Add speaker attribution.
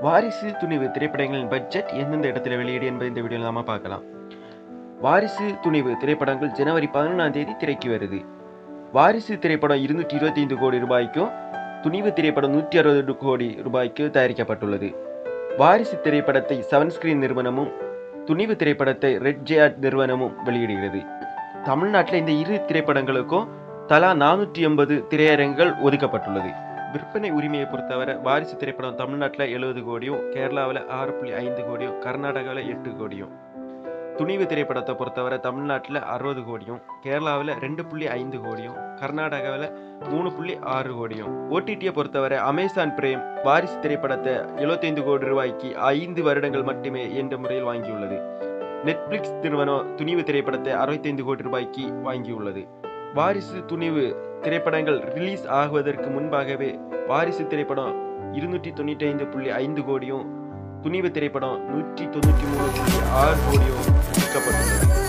Speaker 1: வாரிசு துணிவு திரைப்படங்களின் பட்ஜெட் எந்தெந்த இடத்துல வெளியீடு என்பதை இந்த வீடியோவில் நாம பார்க்கலாம் வாரிசு துணிவு திரைப்படங்கள் ஜனவரி பதினொன்றாம் தேதி திரைக்கு வருது வாரிசு திரைப்படம் இருநூற்றி இருபத்தைந்து கோடி ரூபாய்க்கும் துணிவு திரைப்படம் நூற்றி அறுபது கோடி ரூபாய்க்கு தயாரிக்கப்பட்டுள்ளது வாரிசு திரைப்படத்தை செவன் ஸ்கிரீன் நிறுவனமும் துணிவு திரைப்படத்தை ரெட் ஜேஆர் நிறுவனமும் வெளியிடுகிறது தமிழ்நாட்டில் இந்த இரு திரைப்படங்களுக்கும் தலா நானூற்றி எண்பது திரையரங்குகள் ஒதுக்கப்பட்டுள்ளது விற்பனை உரிமையை பொறுத்தவரை வாரிசு திரைப்படம் தமிழ்நாட்டில் எழுபது கோடியும் கேரளாவில் ஆறு புள்ளி ஐந்து கோடியும் கர்நாடகாவில் எட்டு கோடியும் துணிவு திரைப்படத்தை பொறுத்தவரை தமிழ்நாட்டில் அறுபது கோடியும் கேரளாவில் ரெண்டு புள்ளி ஐந்து கோடியும் கர்நாடகாவில் மூணு புள்ளி ஆறு கோடியும் ஓடிடியை பொறுத்தவரை அமேசான் பிரேம் வாரிசு திரைப்படத்தை எழுபத்தைந்து கோடி ரூபாய்க்கு ஐந்து வருடங்கள் மட்டுமே என்ற முறையில் வாங்கியுள்ளது நெட்ஃப்ளிக்ஸ் நிறுவனம் துணிவு திரைப்படத்தை அறுபத்தைந்து கோடி ரூபாய்க்கு வாங்கியுள்ளது வாரிசு துணிவு திரைப்படங்கள் ரிலீஸ் ஆகுவதற்கு முன்பாகவே வாரிசு திரைப்படம் இருநூற்றி தொண்ணூற்றி ஐந்து புள்ளி ஐந்து கோடியும் துணிவு திரைப்படம் நூற்றி தொண்ணூற்றி மூணு புள்ளி ஆறு கோடியும் விற்கப்பட்டுள்ளது